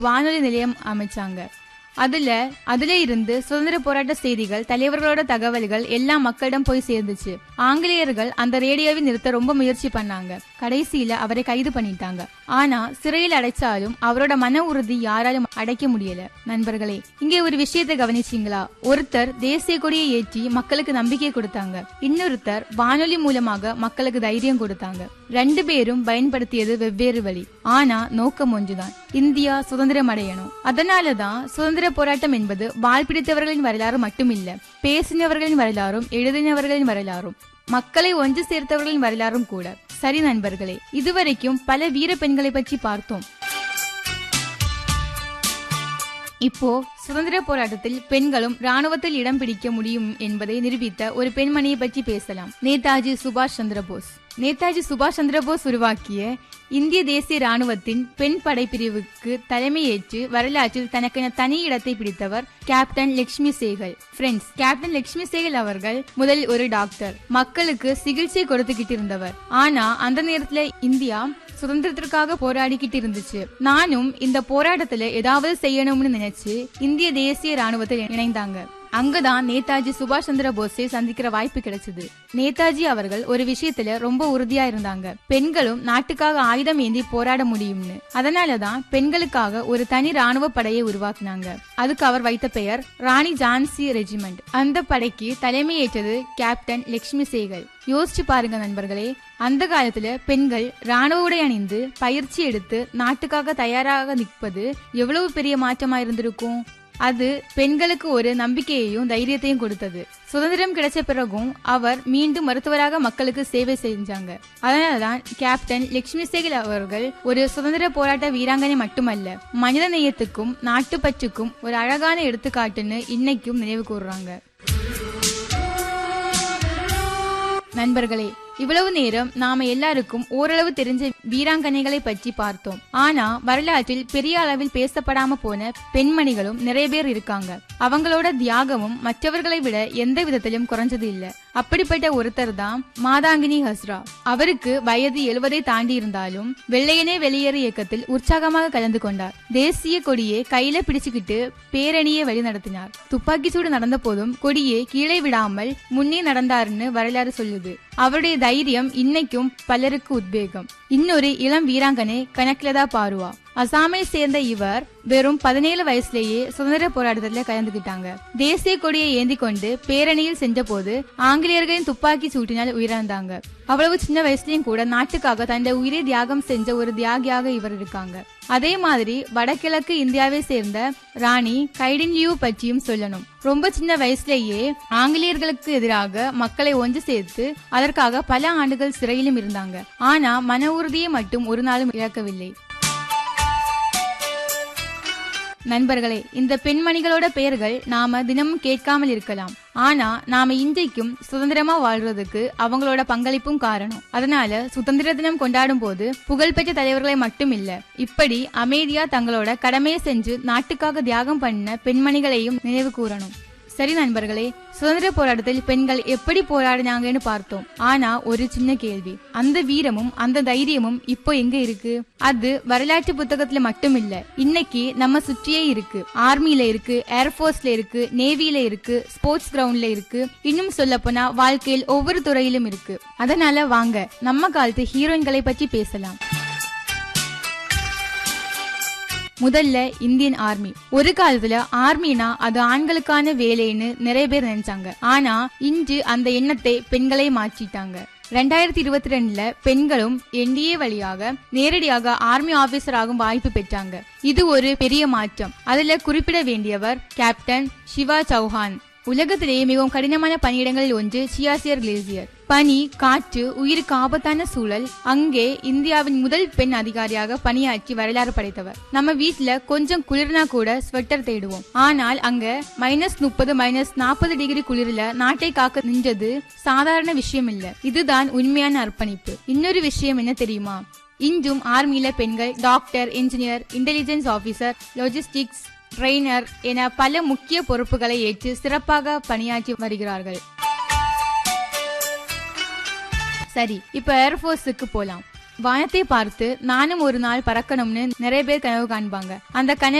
வானொலி நிலையம் அமைச்சாங்க அதுல அதுல இருந்து சுதந்திர போராட்ட செய்திகள் தலைவர்களோட தகவல்கள் எல்லாம் மக்களிடம் போய் சேர்ந்துச்சு ஆங்கிலேயர்கள் அந்த ரேடியோவை நிறுத்த ரொம்ப முயற்சி பண்ணாங்க கடைசியில அவரை கைது பண்ணிட்டாங்க ஆனா சிறையில் அடைச்சாலும் அவரோட மன உறுதி யாராலும் அடைக்க முடியல நண்பர்களே இங்கே ஒரு விஷயத்தை கவனிச்சீங்களா ஒருத்தர் தேசிய கொடியை ஏற்றி மக்களுக்கு நம்பிக்கை கொடுத்தாங்க இன்னொருத்தர் வானொலி மூலமாக மக்களுக்கு தைரியம் கொடுத்தாங்க ரெண்டு பேரும் பயன்படுத்தியது வெவ்வேறு வழி ஆனா நோக்கம் ஒன்றுதான் இந்தியா சுதந்திரம் அடையணும் அதனாலதான் சுதந்திர போராட்டம் என்பது வால் பிடித்தவர்களின் வரலாறு மட்டுமில்ல பேசினவர்களின் வரலாறும் எழுதினவர்களின் வரலாறும் மக்களை ஒன்று சேர்த்தவர்களின் வரலாறும் கூட சரி நண்பர்களே இதுவரைக்கும் பல வீர பெண்களை பற்றி பார்த்தோம் இப்போ சுதந்திர போராட்டத்தில் பெண்களும் ராணுவத்தில் இடம் பிடிக்க முடியும் என்பதை நிரூபித்த ஒரு பெண்மணியை பற்றி பேசலாம் நேதாஜி சுபாஷ் சந்திர போஸ் நேதாஜி சுபாஷ் சந்திர போஸ் உருவாக்கிய இந்திய தேசிய ராணுவத்தின் பெண் படைப்பிரிவுக்கு தலைமையேற்று வரலாற்றில் தனக்கென தனி இடத்தை பிடித்தவர் captain Lakshmi Sehgal friends captain Lakshmi Sehgal அவர்கள் முதல் ஒரு டாக்டர் மக்களுக்கு சிகிச்சை கொடுத்துக்கிட்டு இருந்தவர் ஆனா அந்த நேரத்துல இந்தியா சுதந்திரத்திற்காக போராடிக்கிட்டு இருந்துச்சு நானும் இந்த போராட்டத்துல ஏதாவது செய்யணும்னு நினைச்சு இந்திய தேசிய ராணுவத்தில் இணைந்தாங்க அங்கதான் நேதாஜி சுபாஷ் சந்திர போஸை சந்திக்கிற வாய்ப்பு கிடைச்சது நேதாஜி அவர்கள் ஒரு விஷயத்துல ரொம்ப உறுதியா இருந்தாங்க பெண்களும் நாட்டுக்காக ஆயுதம் ஏந்தி போராட முடியும்னு அதனாலதான் பெண்களுக்காக ஒரு தனி ராணுவ படையை உருவாக்குனாங்க அதுக்கு அவர் வைத்த பெயர் ராணி ஜான்சி ரெஜிமெண்ட் அந்த படைக்கு தலைமையேற்றது கேப்டன் லட்சுமி சேகல் யோசிச்சு பாருங்க நண்பர்களே அந்த காலத்துல பெண்கள் ராணுவ உடை அணிந்து பயிற்சி எடுத்து நாட்டுக்காக தயாராக நிற்பது எவ்வளவு பெரிய மாற்றமா இருந்திருக்கும் அது பெண்களுக்கு ஒரு நம்பிக்கையையும் தைரியத்தையும் கொடுத்தது சுதந்திரம் கிடைச்ச பிறகும் அவர் மீண்டும் மருத்துவராக மக்களுக்கு சேவை செஞ்சாங்க அதனாலதான் கேப்டன் லட்சுமி சேகல் அவர்கள் ஒரு சுதந்திர போராட்ட வீராங்கனை மட்டுமல்ல மனித நேயத்துக்கும் நாட்டுப்பற்றுக்கும் ஒரு அழகான எடுத்துக்காட்டுன்னு இன்னைக்கும் நினைவு கூறுறாங்க நண்பர்களே இவ்வளவு நேரம் நாம எல்லாருக்கும் ஓரளவு தெரிஞ்ச வீராங்கனைகளை பற்றி பார்த்தோம் ஆனா வரலாற்றில் பெரிய அளவில் பேசப்படாம போன பெண்மணிகளும் நிறைய பேர் இருக்காங்க அவங்களோட தியாகமும் மற்றவர்களை விட எந்த விதத்திலும் குறைஞ்சது இல்ல அப்படிப்பட்ட ஒருத்தர் தான் மாதாங்கினி ஹஸ்ரா அவருக்கு வயது எழுவதை தாண்டி இருந்தாலும் வெள்ளையனே வெளியேறு இயக்கத்தில் உற்சாகமாக கலந்து கொண்டார் தேசிய கொடியை கையில பிடிச்சுக்கிட்டு பேரணியை வழி நடத்தினார் துப்பாக்கி சூடு நடந்த போதும் கொடியை கீழே விடாமல் முன்னே நடந்தாருன்னு வரலாறு சொல்லுது அவருடைய தைரியம் இன்னைக்கும் பலருக்கு உத்வேகம் இன்னொரு இளம் வீராங்கனை கனக்லதா பாருவா அசாமை சேர்ந்த இவர் வெறும் பதினேழு வயசுலேயே சுதந்திர போராட்டத்துல கலந்துகிட்டாங்க தேசிய கொடியை ஏந்தி கொண்டு பேரணியில் சென்ற போது ஆங்கிலேயர்களின் துப்பாக்கி சூட்டினால் உயிரிழந்தாங்க அவ்வளவு சின்ன வயசுலயும் கூட நாட்டுக்காக தன்னுடைய உயிரை தியாகம் செஞ்ச ஒரு தியாகியாக இவர் இருக்காங்க அதே மாதிரி வடகிழக்கு இந்தியாவை சேர்ந்த ராணி கைடின்லியூ பற்றியும் சொல்லணும் ரொம்ப சின்ன வயசுலேயே ஆங்கிலேயர்களுக்கு எதிராக மக்களை ஒன்று சேர்த்து அதற்காக பல ஆண்டுகள் சிறையிலும் இருந்தாங்க ஆனா மன உறுதியை மட்டும் ஒரு நாளும் இழக்கவில்லை நண்பர்களே இந்த பெண்மணிகளோட பெயர்கள் நாம தினமும் கேட்காமல் இருக்கலாம் ஆனா நாம இன்றைக்கும் சுதந்திரமா வாழ்றதுக்கு அவங்களோட பங்களிப்பும் காரணம் அதனால சுதந்திர தினம் கொண்டாடும் போது புகழ்பெற்ற தலைவர்களை மட்டும் இல்ல இப்படி அமைதியா தங்களோட கடமையை செஞ்சு நாட்டுக்காக தியாகம் பண்ண பெண்மணிகளையும் நினைவு கூறணும் சரி நண்பர்களே சுதந்திர போராட்டத்தில் பெண்கள் எப்படி போராடினாங்கன்னு பார்த்தோம் ஆனா ஒரு சின்ன கேள்வி அந்த வீரமும் அந்த தைரியமும் இப்போ எங்க இருக்கு அது வரலாற்று புத்தகத்துல மட்டும் இல்ல இன்னைக்கு நம்ம சுற்றியே இருக்கு ஆர்மில இருக்கு ஏர்போர்ஸ்ல இருக்கு நேவில இருக்கு ஸ்போர்ட்ஸ் கிரவுண்ட்ல இருக்கு இன்னும் சொல்ல போனா வாழ்க்கையில் ஒவ்வொரு துறையிலும் இருக்கு அதனால வாங்க நம்ம காலத்து ஹீரோயின்களை பற்றி பேசலாம் முதல்ல இந்தியன் ஆர்மி ஒரு காலத்துல ஆர்மினா அது ஆண்களுக்கான வேலைன்னு நிறைய பேர் நினைச்சாங்க ஆனா இன்று அந்த எண்ணத்தை பெண்களே மாற்றிட்டாங்க ரெண்டாயிரத்தி இருபத்தி ரெண்டுல பெண்களும் என்டிஏ வழியாக நேரடியாக ஆர்மி ஆபீசர் ஆகும் வாய்ப்பு பெற்றாங்க இது ஒரு பெரிய மாற்றம் அதுல குறிப்பிட வேண்டியவர் கேப்டன் சிவா சௌஹான் உலகத்திலேயே மிகவும் கடினமான பணியிடங்களில் ஒன்று சியாசியர் கிளேசியர் பனி காற்று உயிருக்கு ஆபத்தான சூழல் அங்கே இந்தியாவின் முதல் பெண் அதிகாரியாக பணியாற்றி வரலாறு படைத்தவர் நம்ம வீட்ல கொஞ்சம் குளிர்னா கூட ஸ்வெட்டர் தேடுவோம் ஆனால் அங்க மைனஸ் முப்பது மைனஸ் நாற்பது டிகிரி குளிர்ல நாட்டை காக்க நின்றது சாதாரண விஷயம் இல்ல இதுதான் உண்மையான அர்ப்பணிப்பு இன்னொரு விஷயம் என்ன தெரியுமா இன்றும் ஆர்மியில பெண்கள் doctor engineer intelligence officer logistics trainer என பல முக்கிய பொறுப்புகளை ஏற்று சிறப்பாக பணியாற்றி வருகிறார்கள் சரி இப்ப ஏர்போர்ஸுக்கு போலாம் வானத்தை பார்த்து நானும் ஒரு நாள் பறக்கணும்னு நிறைய பேர் கனவு காண்பாங்க அந்த கனவு